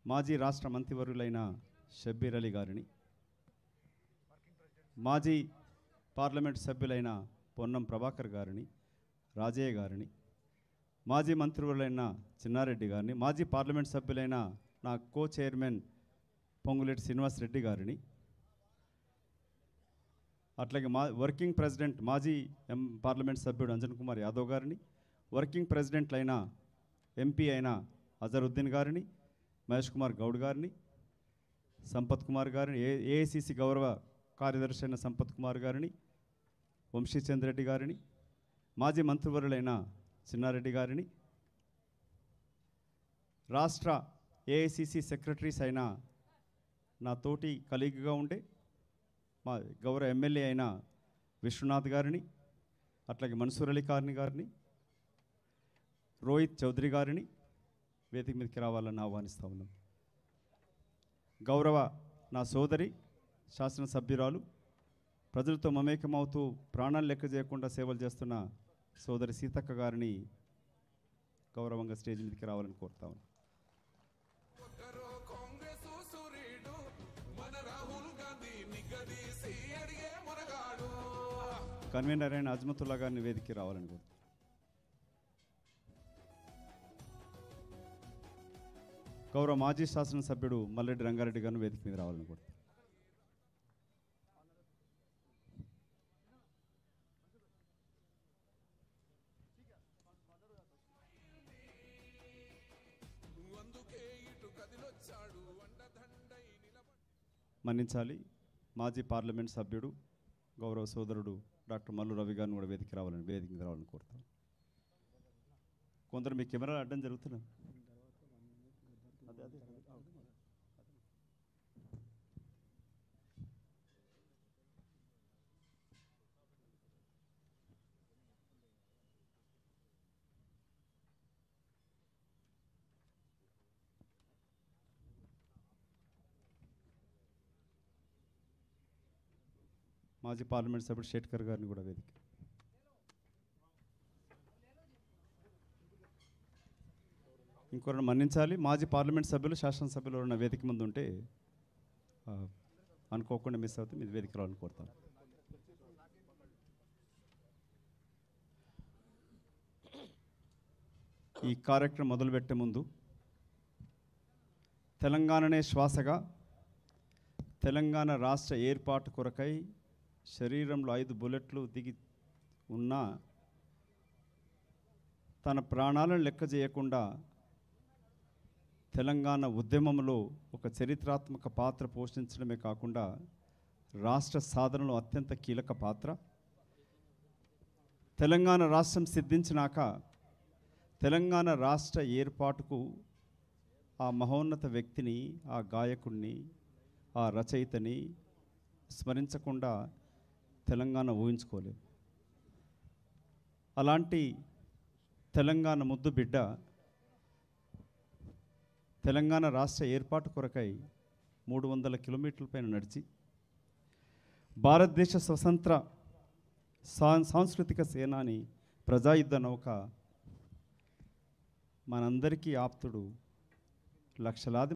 మాజీ రాష్ట్ర మంత్రివర్యులైన షబ్బీర్ అలీ గారిని మాజీ పార్లమెంట్ సభ్యులైన పొన్నం ప్రభాకర్ గారిని రాజయ్య గారిని మాజీ మంత్రివర్యులైన చిన్నారెడ్డి గారిని మాజీ పార్లమెంట్ సభ్యులైన నా కో చైర్మన్ పొంగులేటి శ్రీనివాస్ రెడ్డి గారిని అట్లాగే మా వర్కింగ్ ప్రెసిడెంట్ మాజీ ఎం పార్లమెంట్ సభ్యుడు అంజన్ కుమార్ యాదవ్ గారిని వర్కింగ్ ప్రెసిడెంట్లైన ఎంపీ అయిన అజరుద్దీన్ గారిని మహేష్ కుమార్ గౌడ్ గారిని సంపత్ కుమార్ గారిని ఏ ఏఐసిసి గౌరవ కార్యదర్శి అయిన సంపత్ కుమార్ గారిని వంశీచంద్ర రెడ్డి గారిని మాజీ మంత్రివర్యులైన చిన్నారెడ్డి గారిని రాష్ట్ర ఏఐసిసి సెక్రటరీస్ అయిన నా తోటి కలీగ్గా ఉండే మా గౌరవ ఎమ్మెల్యే అయిన విశ్వనాథ్ గారిని అట్లాగే మన్సూర్ అలీ కార్ని గారిని రోహిత్ చౌదరి గారిని వేదిక మీదకి రావాలని ఆహ్వానిస్తా ఉన్నాం గౌరవ నా సోదరి శాసనసభ్యురాలు ప్రజలతో మమేకమవుతూ ప్రాణాలు లెక్క చేయకుండా సేవలు చేస్తున్న సోదరి సీతక్క గారిని గౌరవంగా స్టేజ్ మీదకి రావాలని కోరుతా ఉన్నాం ఒక్కరో కాంగ్రెస్ సూర్యుడు మన రాహుల్ గాంధీ నిగ్గదీసి అడిగే మునగాడు కన్వీనర్ అయిన అజ్మతుల్లా గారిని వేదికకి రావాలని కోరుతాం గౌరవ మాజీ శాసనసభ్యుడు మల్లెడ్డి రంగారెడ్డి గారిని వేదిక మీద రావాలని కోరుతాం అందుకే ఇటు కదిలొచ్చాడు అండదండై నిలబడి మన్నించాలి మాజీ పార్లమెంట్ సభ్యుడు గౌరవ సోదరుడు డాక్టర్ మల్లు రవి గారిని కూడా వేదిక రావాలని వేదిక మీద రావాలని కోరుతాం కొందరు మీ కెమెరా అడ్డం జరుగుతున్నా మాజీ పార్లమెంట్ సభ్యుడు షేట్కర్ గారిని కూడా వేదిక ఇంకొకరిని మన్నించాలి మాజీ పార్లమెంట్ సభ్యులు శాసనసభ్యులు ఉన్న వేదిక ముందు ఉంటే ఆ, అనుకోకుండా మిస్ అవుతే మీరు వేదిక రావాలని కోరుతాను ఈ కార్యక్రమం మొదలుపెట్టే ముందు తెలంగాణనే శ్వాసగా తెలంగాణ రాష్ట్ర ఏర్పాటు కొరకై శరీరంలో ఐదు బుల్లెట్లు దిగి ఉన్నా తన ప్రాణాలను లెక్క చేయకుండా తెలంగాణ ఉద్యమంలో ఒక చరిత్రాత్మక పాత్ర పోషించడమే కాకుండా రాష్ట్ర సాధనలో అత్యంత కీలక పాత్ర తెలంగాణ రాష్ట్రం సిద్ధించినాక తెలంగాణ రాష్ట్ర ఏర్పాటుకు ఆ మహోన్నత వ్యక్తిని ఆ గాయకుడిని ఆ రచయితని స్మరించకుండా తెలంగాణ ఊహించుకోలేదు అలాంటి తెలంగాణ ముద్దు బిడ్డ తెలంగాణ రాష్ట్ర ఏర్పాటు కొరకై మూడు వందల కిలోమీటర్ల పైన నడిచి భారతదేశ స్వతంత్ర సా- సాంస్కృతిక సేనాని ప్రజాయుద్ధ నౌక మనందరికీ ఆప్తుడు లక్షలాది